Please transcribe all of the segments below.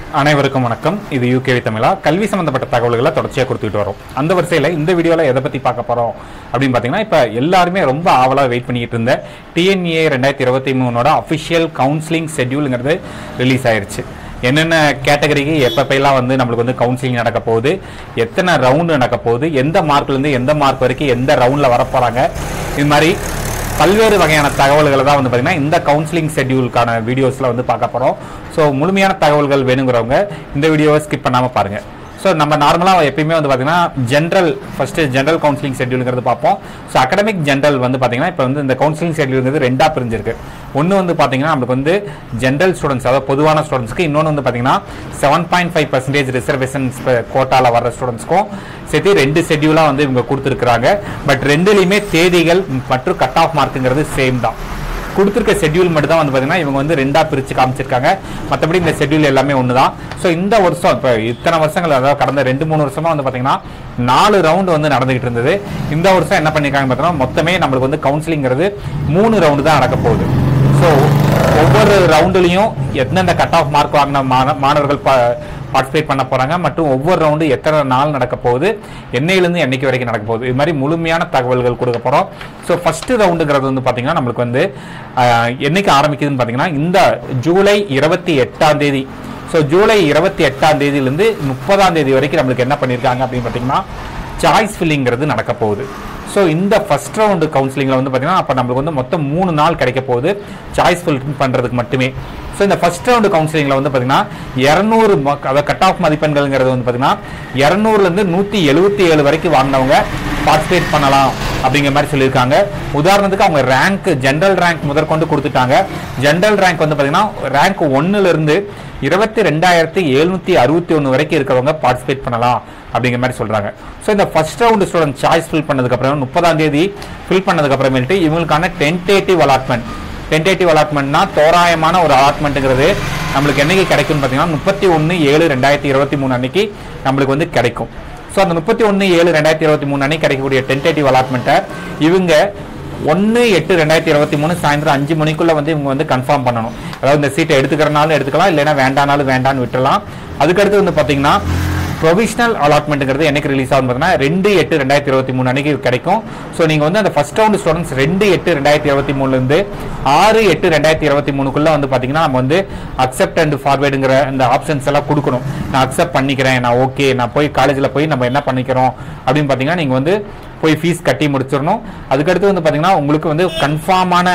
அனைவருக்கும் வணக்கம் இது யூகேவி தமிழா கல்வி சம்பந்தப்பட்ட தகவல்களை தொடர்ச்சியாக கொடுத்துட்டு வரோம் அந்த வரிசையில் இந்த வீடியோவில் எதை பற்றி பார்க்க போகிறோம் அப்படின்னு பார்த்தீங்கன்னா இப்போ எல்லாருமே ரொம்ப ஆவலாக வெயிட் பண்ணிட்டு இருந்த டிஎன்ஏ ரெண்டாயிரத்தி இருபத்தி மூணோட அஃபிஷியல் கவுன்சிலிங் ஷெட்யூலுங்கிறது ரிலீஸ் ஆயிருச்சு என்னென்ன கேட்டகரிக்கு எப்பப்பெல்லாம் வந்து நம்மளுக்கு வந்து கவுன்சிலிங் நடக்க போகுது எத்தனை ரவுண்டு நடக்க போகுது எந்த மார்க்லேருந்து எந்த மார்க் வரைக்கும் எந்த ரவுண்டில் வரப்போகிறாங்க இது மாதிரி பல்வேறு வகையான தகவல்களை தான் வந்து பார்த்தீங்கன்னா இந்த கவுன்சிலிங் ஷெட்யூலுக்கான வீடியோஸில் வந்து பார்க்க போகிறோம் ஸோ முழுமையான தகவல்கள் வேணுங்கிறவங்க இந்த வீடியோவை ஸ்கிப் பண்ணாமல் பாருங்கள் ஸோ நம்ம நார்மலாக எப்பயுமே வந்து பார்த்தீங்கன்னா ஜென்ரல் ஃபர்ஸ்ட் ஜென்ரல் கவுன்சிலிங் ஷெட்யூலுங்கிறது பார்ப்போம் ஸோ அகடமிக் ஜென்ரல் வந்து பார்த்தீங்கன்னா இப்போ வந்து இந்த கவுன்சிலிங் ஷெட்யூலுங்கிறது ரெண்டாக பிரிஞ்சிருக்கு ஒன்று வந்து பார்த்தீங்கன்னா நம்மளுக்கு வந்து ஜென்ரல் ஸ்டூடெண்ட்ஸ் அதாவது பொதுவான ஸ்டூடெண்ட்ஸ்க்கு இன்னொன்று வந்து பார்த்தீங்கன்னா seven point five percentage reservations கோட்டாவில் வர்ற ஸ்டூடெண்ட்ஸ்க்கும் சேர்த்து ரெண்டு ஷெட்யூலாக வந்து இவங்க கொடுத்துருக்குறாங்க பட் ரெண்டுலேயுமே தேதிகள் மற்றும் கட் ஆஃப் மார்க்குங்கிறது சேம் தான் கொடுத்துருக்க ஷெட்யூல் மட்டும் தான் வந்து பார்த்தீங்கன்னா இவங்க வந்து ரெண்டா பிரித்து காமிச்சிருக்காங்க மற்றபடி இந்த ஷெட்யூல் எல்லாமே ஒன்று தான் ஸோ இந்த வருஷம் இப்போ இத்தனை வருஷங்கள் அதாவது கடந்த ரெண்டு மூணு வருஷமா வந்து பார்த்தீங்கன்னா நாலு ரவுண்டு வந்து நடந்துகிட்டு இருந்தது இந்த வருஷம் என்ன பண்ணியிருக்காங்க பார்த்தீங்கன்னா மொத்தமே நம்மளுக்கு வந்து கவுன்சிலிங்கிறது மூணு ரவுண்டு தான் நடக்க போகுது ஸோ ஒவ்வொரு ரவுண்டுலையும் எந்தெந்த கட் ஆஃப் மார்க் வாங்கின மாண- மாணவர்கள் பார்ட்டிசிபேட் பண்ண போறாங்க மற்றும் ஒவ்வொரு ரவுண்டு எத்தனை நாள் நடக்க போகுது என்னையிலேருந்து என்னைக்கு வரைக்கும் நடக்க போகுது இது மாதிரி முழுமையான தகவல்கள் கொடுக்க போறோம் ஸோ ஃபர்ஸ்ட் ரவுண்டுங்கிறது வந்து பார்த்தீங்கன்னா நம்மளுக்கு வந்து ஆஹ், என்னைக்கு ஆரம்பிக்குதுன்னு பார்த்தீங்கன்னா இந்த ஜூலை இருபத்தி எட்டாம் தேதி ஸோ ஜூலை இருபத்தி எட்டாம் தேதியிலேருந்து முப்பதாம் தேதி வரைக்கும் நம்மளுக்கு என்ன பண்ணியிருக்காங்க அப்படின்னு பார்த்தீங்கன்னா சாய்ஸ் ஃபில்லிங்கிறது நடக்க போகுது ஸோ இந்த ஃபர்ஸ்ட் ரவுண்டு கவுன்சிலிங்கில் வந்து பார்த்தீங்கன்னா அப்போ நம்மளுக்கு வந்து மொத்தம் மூணு நாள் கிடைக்க போகுது சாய்ஸ் ஃபில் பண்ணுறதுக்கு மட்டுமே ஸோ இந்த ஃபர்ஸ்ட் ரவுண்டு கவுன்சிலிங்கில் வந்து பார்த்தீங்கன்னா இரநூறு அதாவது கட் ஆஃப் மதிப்பெண்கள்ங்கிறது வந்து பார்த்தீங்கன்னா இரநூறுலேருந்து நூற்றி எழுபத்தி ஏழு வரைக்கும் வாங்கினவங்க பார்ட்டிசிபேட் பண்ணலாம் அப்படிங்கிற மாதிரி சொல்லியிருக்காங்க உதாரணத்துக்கு அவங்க ரேங்க் ஜென்ரல் ரேங்க் முதற்கொண்டு கொடுத்துட்டாங்க ஜென்ரல் ரேங்க் வந்து பார்த்தீங்கன்னா ரேங்க் ஒன்னுலேருந்து இருபத்தி ரெண்டாயிரத்தி எழுநூத்தி அறுபத்தி ஒன்று வரைக்கும் இருக்கிறவங்க பார்ட்டிசிபேட் பண்ணலாம் அப்படிங்கிற மாதிரி சொல்றாங்க ஸோ இந்த first round student choice fill பண்ணதுக்கப்புறம் முப்பதாம் தேதி ஃபில் பண்ணதுக்கப்புறமேட்டு இவங்களுக்கான டென்டேட்டிவ் அலாட்மெண்ட் டென்டேட்டிவ் அலாட்மெண்ட்னா தோராயமான ஒரு அலாட்மெண்ட்டுங்கிறது நம்மளுக்கு என்னைக்கு கிடைக்கும்னு பார்த்தீங்கன்னா முப்பத்தி ஒன்று ஏழு ரெண்டாயிரத்தி இருபத்தி மூணு அன்னைக்கு நம்மளுக்கு வந்து கிடைக்கும் ஸோ அந்த முப்பத்தி ஒன்று ஏழு ரெண்டாயிரத்தி இருபத்தி மூணு அன்னைக்கு கிடைக்கக்கூடிய டென்டேட்டிவ் அலாட்மெண்ட்டை இவங்க ஒன்று எட்டு ரெண்டாயிரத்தி இருபத்தி மூணு சாயந்தரம் அஞ்சு மணிக்குள்ள வந்து இவங்க வந்து கன்ஃபார்ம் பண்ணணும் அதாவது இந்த சீட்டை எடுத்துக்கிறனாலும் எடுத்துக்கலாம் இல்லைன்னா வேண்டானாலும் வேண்டான்னு விட்டுறலாம் அதுக்கடுத்து வந்து பார்த்தீங்கன்னா ப்ரொவிஷனல் அலாட்மெண்ட்டுங்கிறது என்னைக்கு ரிலீஸ் ஆகும் பார்த்தீங்கன்னா ரெண்டு எட்டு ரெண்டாயிரத்தி இருபத்தி மூணு அன்னைக்கு கிடைக்கும் ஸோ நீங்கள் வந்து அந்த ஃபர்ஸ்ட் ரவுண்ட் ஸ்டூடெண்ட்ஸ் ரெண்டு எட்டு ரெண்டாயிரத்தி இருபத்தி மூணுலேருந்து ஆறு எட்டு ரெண்டாயிரத்தி இருபத்தி மூணுக்குள்ள வந்து பார்த்தீங்கன்னா நம்ம வந்து அக்செப்ட் அண்ட் ஃபார்வேர்டுங்கிற இந்த ஆப்ஷன்ஸ் எல்லாம் கொடுக்கணும் நான் அக்செப்ட் பண்ணிக்கிறேன் நான் ஓகே நான் போய் காலேஜில் போய் நம்ம என்ன பண்ணிக்கிறோம் அப்படின்னு பார்த்தீங்கன்னா நீங்கள் வந்து போய் ஃபீஸ் கட்டி முடிச்சிடணும் அதுக்கடுத்து வந்து பார்த்தீங்கன்னா உங்களுக்கு வந்து கன்ஃபார்மான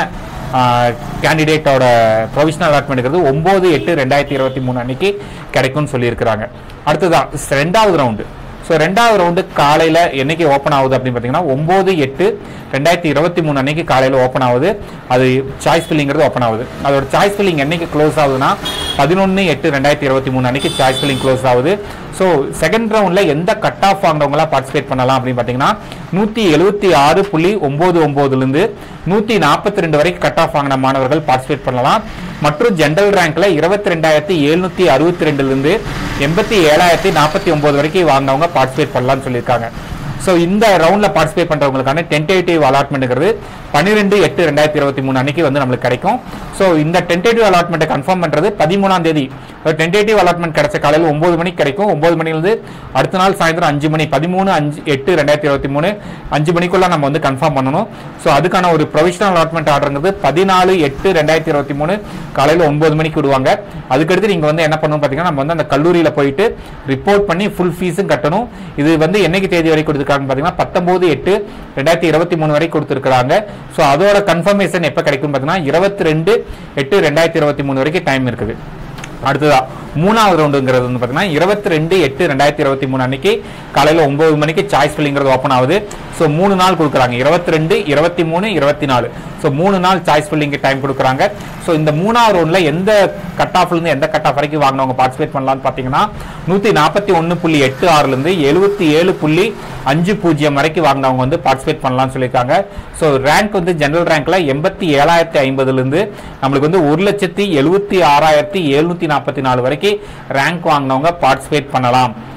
கேண்டிடேட்டோட ப்ரொவிஷனல் அலாட்மெண்ட்ங்கிறது ஒம்பது எட்டு ரெண்டாயிரத்தி இருபத்தி மூணு அன்னைக்கு கிடைக்கும்னு சொல்லியிருக்கிறாங்க அடுத்ததான் ரெண்டாவது ரவுண்டு ஸோ ரெண்டாவது ரவுண்டு காலையில் என்னைக்கு ஓப்பன் ஆகுது அப்படின்னு பார்த்தீங்கன்னா ஒம்பது எட்டு ரெண்டாயிரத்தி இருபத்தி மூணு அன்னைக்கு காலையில் ஓப்பன் ஆகுது அது சாய்ஸ் ஃபில்லிங்கிறது ஓப்பன் ஆகுது அதோட சாய்ஸ் ஃபில்லிங் என்னைக்கு க்ளோஸ் ஆகுதுன்னா பதினொன்று எட்டு ரெண்டாயிரத்தி இருபத்தி மூணு அன்னைக்கு சாய்ஸ் ஃபில்லிங் க்ளோஸ் ஆகுது ஸோ செகண்ட் ரவுண்டில் எந்த கட் ஆஃப் வாங்கினவங்களாம் பார்ட்டிசிபேட் பண்ணலாம் அப்படின்னு பார்த்தீங்கன்னா நூற்றி எழுபத்தி ஆறு புள்ளி ஒம்பது ஒம்போதுலேருந்து நூற்றி நாற்பத்தி ரெண்டு வரைக்கும் கட் ஆஃப் வாங்கின மாணவர்கள் பார்ட்டிசிபேட் பண்ணலாம் மற்றும் ஜென்ரல் ரேங்க்ல இருபத்தி ரெண்டாயிரத்தி எழுநூத்தி அறுபத்தி ரெண்டுலேருந்து எண்பத்தி ஏழாயிரத்தி நாற்பத்தி ஒன்பது வரைக்கும் வாங்கினவங்க பார்ட்டிசிபேட் பண்ணலாம்னு சொல்லியிருக்காங்க ஸோ இந்த ரவுண்ட்ல பார்ட்டிசிபேட் பண்றவங்களுக்கான டென்டேட்டிவ் அலாட்மெண்ட்ங்கிறது பன்னிரெண்டு எட்டு ரெண்டாயிரத்தி இருபத்தி மூணு அன்னைக்கு வந்து நம்மளுக்கு கிடைக்கும் ஸோ இந்த டென்டேட்டிவ் அலாட்மெண்ட்டை கன்ஃபார்ம் பண்றது பதிமூணாம் தேதி டென்டேட்டிவ் அலாட்மெண்ட் கிடைச்ச காலையில் ஒன்பது மணிக்கு கிடைக்கும் ஒன்பது மணிலேருந்து அடுத்த நாள் சாயந்தரம் அஞ்சு மணி பதிமூணு அஞ்சு எட்டு ரெண்டாயிரத்தி இருபத்தி மூணு அஞ்சு மணிக்குள்ள நம்ம வந்து கன்ஃபார்ம் பண்ணணும் ஸோ அதுக்கான ஒரு ப்ரொவிஷனல் அலாட்மெண்ட் ஆர்டருங்கிறது பதினாலு எட்டு ரெண்டாயிரத்தி இருபத்தி மூணு காலையில் ஒன்பது மணிக்கு விடுவாங்க அதுக்கடுத்து நீங்கள் வந்து என்ன பண்ணணும் பார்த்தீங்கன்னா நம்ம வந்து அந்த கல்லூரியில் போயிட்டு ரிப்போர்ட் பண்ணி ஃபுல் ஃபீஸும் கட்டணும் இது வந்து என்னைக்கு தேதி வரை கொடுத்துருக்காங்க பார்த்தீங்கன்னா பத்தொம்போது எட்டு ரெண்டாயிரத்தி இருபத்தி மூணு வரை கொடுத்துருக்காங்க ஸோ அதோட கன்ஃபர்மேஷன் எப்போ கிடைக்கும் பார்த்தீங்கன்னா இருபத்தி ரெண்டு எட்டு ரெண்டாயிரத்தி இருபத்தி மூணு வரைக்கும் டைம் இருக்குது அடுத்ததா மூணாவது ரவுண்டுங்கிறது வந்து பார்த்தீங்கன்னா இருபத்தி ரெண்டு எட்டு ரெண்டாயிரத்தி இருபத்தி மூணு அன்னைக்கு காலையில் ஒன்பது மணிக்கு சாய்ஸ் ஃபில்லிங்கிறது ஓப்பன் ஆகுது ஸோ மூணு நாள் கொடுக்குறாங்க இருபத்தி ரெண்டு இருபத்தி மூணு இருபத்தி நாலு ஸோ மூணு நாள் சாய்ஸ் ஃபில்லிங்க்கு டைம் கொடுக்குறாங்க ஸோ இந்த மூணாவது ரவுண்டில் எந்த கட் ஆஃப்லேருந்து எந்த கட் ஆஃப் வரைக்கும் வாங்கினவங்க பார்ட்டிசிபேட் பண்ணலாம்னு பார்த்தீங்கன்னா நூற்றி நாற்பத்தி ஒன்று புள்ளி எட்டு ஆறுலேருந்து எழுபத்தி ஏழு புள்ளி அஞ்சு பூஜ்ஜியம் வரைக்கும் வாங்கினவங்க வந்து பார்ட்டிசிபேட் பண்ணலாம்னு சொல்லியிருக்காங்க ஸோ ரேங்க் வந்து ஜெனரல் ரேங்க்ல எண்பத்தி ஏழாயிரத்தி ஐம்பதுலேருந்து நம்மளுக்கு வந்து ஒரு லட்சத்தி எழுபத்தி ஆறாயிரத்தி எழுநூத்தி நாற்பத்தி நாலு வரைக்கும் ரேங்க் வாங்கினவங்க பார்ட்டிசிபேட் பண்ணலாம்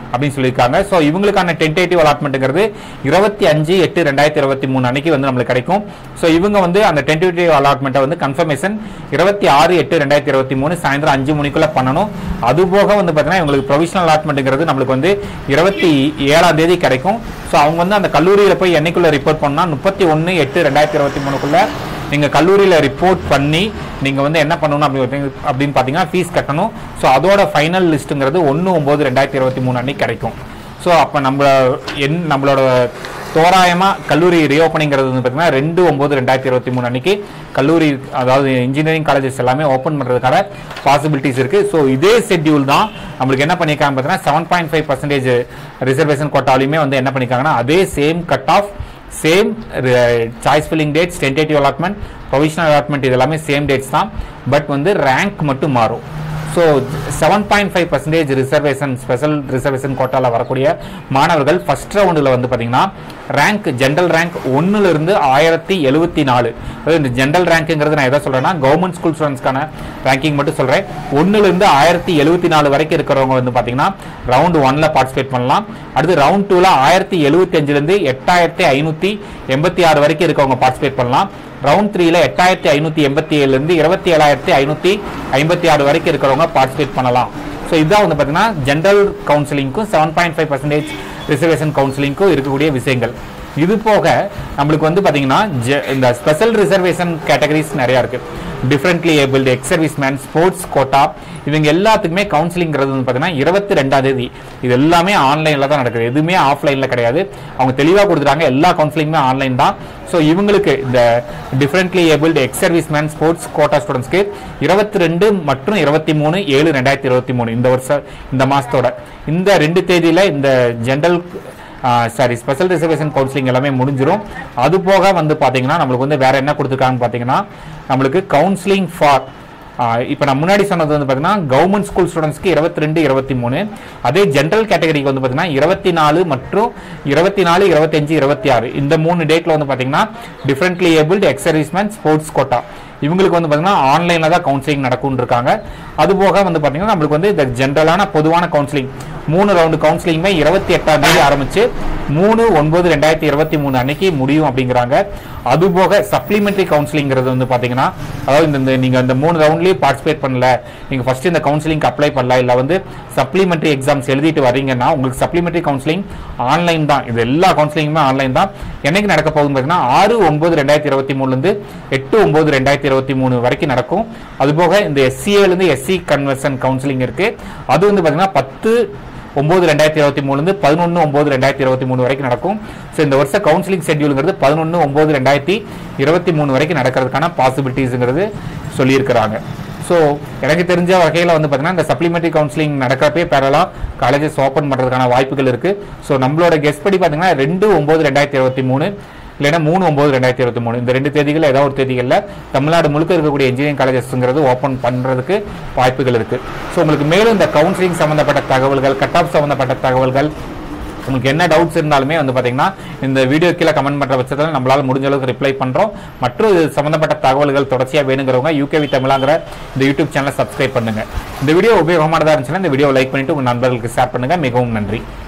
அப்படின்னு சொல்லியிருக்காங்க ஸோ இவங்களுக்கான டென்டேட்டிவ் அலாட்மெண்ட்டுங்கிறது இருபத்தி அஞ்சு எட்டு ரெண்டாயிரத்தி இருபத்தி மூணு அன்னைக்கு வந்து நம்மளுக்கு கிடைக்கும் ஸோ இவங்க வந்து அந்த டென்டேட்டிவ் அலாட்மெண்ட்டை வந்து கன்ஃபர்மேஷன் இருபத்தி ஆறு எட்டு ரெண்டாயிரத்தி இருபத்தி மூணு சாயந்தரம் அஞ்சு மணிக்குள்ள பண்ணணும் அது போக வந்து பார்த்தீங்கன்னா இவங்களுக்கு ப்ரொவிஷனல் அலாட்மெண்ட்டுங்கிறது நம்மளுக்கு வந்து இருபத்தி ஏழாம் தேதி கிடைக்கும் ஸோ அவங்க வந்து அந்த கல்லூரியில் போய் என்னைக்குள்ள ரிப்போர்ட் பண்ணால் முப்பத்தி ஒன்று எட்டு ரெண்டாயிரத்தி இருபத்தி மூணுக்குள்ள நீங்கள் கல்லூரியில் ரிப்போர்ட் பண்ணி நீங்கள் வந்து என்ன பண்ணணும் அப்படி அப்படின்னு பார்த்தீங்கன்னா ஃபீஸ் கட்டணும் ஸோ அதோட ஃபைனல் லிஸ்ட்டுங்கிறது ஒன்று ஒம்பது ரெண்டாயிரத்தி இருபத்தி மூணு அன்னைக்கு கிடைக்கும் ஸோ அப்போ நம்ம என் நம்மளோட தோராயமாக கல்லூரி ரீஓப்பனிங்கிறது வந்து பார்த்தீங்கன்னா ரெண்டு ஒம்பது ரெண்டாயிரத்தி இருபத்தி மூணு அன்னைக்கு கல்லூரி அதாவது இன்ஜினியரிங் காலேஜஸ் எல்லாமே ஓப்பன் பண்ணுறதுக்கான பாசிபிலிட்டிஸ் இருக்குது ஸோ இதே ஷெட்யூல் தான் நம்மளுக்கு என்ன பண்ணியிருக்காங்க பார்த்தீங்கன்னா seven point five percentage reservation கோட்டாலையுமே வந்து என்ன பண்ணியிருக்காங்கன்னா அதே same cut off same choice filling dates tentative allotment provisional allotment இது எல்லாமே சேம் டேட்ஸ் தான் பட் வந்து ரேங்க் மட்டும் மாறும் so seven point five percentage reservation special reservation கோட்டாவில் வரக்கூடிய மாணவர்கள் ஃபர்ஸ்ட் ரவுண்டில் வந்து பார்த்தீங்கன்னா ரேங்க் ஜென்ரல் ரேங்க் ஒன்னுலேருந்து ஆயிரத்தி எழுபத்தி நாலு அதாவது இந்த ஜென்ரல் ரேங்க்குங்கிறது நான் எதை சொல்கிறேன்னா கவர்மெண்ட் ஸ்கூல் ஸ்டூடெண்ட்ஸ்க்கான ரேங்கிங் மட்டும் சொல்கிறேன் ஒன்னுலேருந்து ஆயிரத்தி எழுபத்தி நாலு வரைக்கும் இருக்கிறவங்க வந்து பார்த்தீங்கன்னா ரவுண்ட் ஒன்ல பார்ட்டிசிபேட் பண்ணலாம் அடுத்து ரவுண்ட் டூவில் ஆயிரத்தி எழுபத்தி அஞ்சுலேருந்து எட்டாயிரத்தி ஐநூற்றி எண்பத்தி ஆறு வரைக்கும் இருக்கவங்க பார்ட்டிசிபேட் பண்ணலாம் ரவுண்ட் த்ரீல எட்டாயிரத்தி ஐநூற்றி எண்பத்தி ஏழுலேருந்து இருபத்தி ஏழாயிரத்தி ஐநூற்றி ஐம்பத்தி ஆறு வரைக்கும் இருக்கிறவங்க பார்ட்டிசிபேட் பண்ணலாம் ஸோ இதுதான் வந்து பார்த்தீங்கன்னா ஜென்ரல் கவுன்சிலிங்க்கும் seven point five percentage reservation கவுன்சிலிங்க்கும் இருக்கக்கூடிய விஷயங்கள் இது போக நம்மளுக்கு வந்து பார்த்தீங்கன்னா இந்த ஸ்பெஷல் ரிசர்வேஷன் கேட்டகரிஸ் நிறையா இருக்கு differently abled ex service man sports quota இவங்க எல்லாத்துக்குமே கவுன்சிலிங்கிறது வந்து பார்த்தீங்கன்னா இருபத்தி ரெண்டாம் தேதி இது எல்லாமே ஆன்லைனில் தான் நடக்குது எதுவுமே ஆஃப்லைனில் கிடையாது அவங்க தெளிவாக கொடுத்துட்டாங்க எல்லா கவுன்சிலிங்குமே ஆன்லைன் தான் ஸோ இவங்களுக்கு இந்த differently abled ex service man sports quota ஸ்டூடெண்ட்ஸ்க்கு இருபத்தி ரெண்டு மற்றும் இருபத்தி மூணு ஏழு ரெண்டாயிரத்தி இருபத்தி மூணு இந்த வருஷம் இந்த மாதத்தோட இந்த ரெண்டு தேதியில் இந்த general sorry special reservation counselling எல்லாமே முடிஞ்சிடும் அது போக வந்து பார்த்தீங்கன்னா நம்மளுக்கு வந்து வேற என்ன கொடுத்துருக்காங்கன்னு பார்த்தீங்கன்னா நம்மளுக்கு கவுன்சிலிங் ஃபார் இப்போ நான் முன்னாடி சொன்னது வந்து பார்த்தீங்கன்னா கவர்மெண்ட் ஸ்கூல் ஸ்டூடெண்ட்ஸ்க்கு இருபத்தி ரெண்டு இருபத்தி மூணு அதே ஜென்ரல் கேட்டகரிக்கு வந்து பார்த்தீங்கன்னா இருபத்தி நாலு மற்றும் இருபத்தி நாலு இருபத்தஞ்சு இருபத்தி ஆறு இந்த மூணு டேட்டில் வந்து பார்த்தீங்கன்னா differently abled ex serviceman sports quota இவங்களுக்கு வந்து பார்த்தீங்கன்னா ஆன்லைனில் தான் கவுன்சிலிங் நடக்கும்னு இருக்காங்க அது போக வந்து பார்த்தீங்கன்னா நம்மளுக்கு வந்து இந்த ஜென்ரலான பொதுவான கவுன்சிலிங் மூணு ரவுண்டு கவுன்சிலிங்குமே இருபத்தி எட்டாம் தேதி ஆரம்பிச்சு மூணு ஒன்பது ரெண்டாயிரத்தி இருபத்தி மூணு அன்னைக்கு முடியும் அப்படிங்கிறாங்க அது போக சப்ளிமெண்ட்ரி கவுன்சிலிங்கிறது வந்து பார்த்தீங்கன்னா அதாவது இந்த நீங்கள் இந்த மூணு ரவுண்ட்லேயும் பார்ட்டிசிபேட் பண்ணல நீங்கள் ஃபர்ஸ்ட் இந்த கவுன்சிலிங்க்கு அப்ளை பண்ணல இல்லை வந்து சப்ளிமெண்ட்ரி எக்ஸாம்ஸ் எழுதிட்டு வரீங்கன்னா உங்களுக்கு சப்ளிமெண்ட்ரி கவுன்சிலிங் ஆன்லைன் தான் இது எல்லா கவுன்சிலிங்குமே ஆன்லைன் தான் என்னைக்கு நடக்க போகுதுன்னு பார்த்தீங்கன்னா ஆறு ஒன்பது ரெண்டாயிரத்தி இருபத்தி மூணுலேருந்து எட்டு ஒன்பது ரெண்டாயிரத்தி இருபத்தி மூணு வரைக்கும் நடக்கும் அதுபோக இந்த எஸ்சிஏலேருந்து எஸ்சி கன்வர்சன் கவுன்சிலிங் இருக்கு அது வந்து பார்த்தீங்கன்னா பத்து ஒன்பது ரெண்டாயிரத்தி இருபத்தி மூணுலேருந்து பதினொன்று ஒன்பது ரெண்டாயிரத்தி இருபத்தி மூணு வரைக்கும் நடக்கும் ஸோ இந்த வருஷம் கவுன்சிலிங் ஷெட்யூலுங்கிறது பதினொன்று ஒன்பது ரெண்டாயிரத்தி இருபத்தி மூணு வரைக்கும் நடக்கிறதுக்கான பாசிபிலிட்டிஸுங்கிறது சொல்லியிருக்கிறாங்க ஸோ எனக்கு தெரிஞ்ச வகையில் வந்து பார்த்தீங்கன்னா இந்த சப்ளிமெண்ட்ரி கவுன்சிலிங் நடக்கிறப்பே பேரலாக காலேஜஸ் ஓப்பன் பண்ணுறதுக்கான வாய்ப்புகள் இருக்குது ஸோ நம்மளோட கெஸ்ட் படி பார்த்தீங்கன்னா ரெண்டு ஒம்பது ரெண்டாயிரத்தி இருபத்தி மூணு இல்லைன்னா மூணு ஒம்பது ரெண்டாயிரத்தி இருபத்தி மூணு இந்த ரெண்டு தேதிகள் ஏதாவது ஒரு தேதிகளில் தமிழ்நாடு முழுக்க இருக்கக்கூடிய இன்ஜினியரிங் காலேஜஸ்ங்கிறது ஓப்பன் பண்ணுறதுக்கு வாய்ப்புகள் இருக்குது ஸோ உங்களுக்கு மேலும் இந்த கவுன்சிலிங் சம்மந்தப்பட்ட தகவல்கள் கட் ஆஃப் சம்மந்தப்பட்ட தகவல்கள் உங்களுக்கு என்ன டவுட்ஸ் இருந்தாலுமே வந்து பார்த்தீங்கன்னா இந்த வீடியோ கீழே கமெண்ட் பண்ணுற பட்சத்தில் நம்மளால் முடிஞ்ச அளவுக்கு ரிப்ளை பண்ணுறோம் மற்றும் இது சம்மந்தப்பட்ட தகவல்கள் தொடர்ச்சியாக வேணுங்கிறவங்க யூகேவி தமிழாங்கிற இந்த யூடியூப் சேனலை சப்ஸ்கிரைப் பண்ணுங்க இந்த வீடியோ உபயோகமானதாக இருந்துச்சுன்னா இந்த வீடியோ லைக் பண்ணிட்டு உங்கள் நண்பர்களுக்கு ஷேர் பண்ணுங்க மிகவும் நன்றி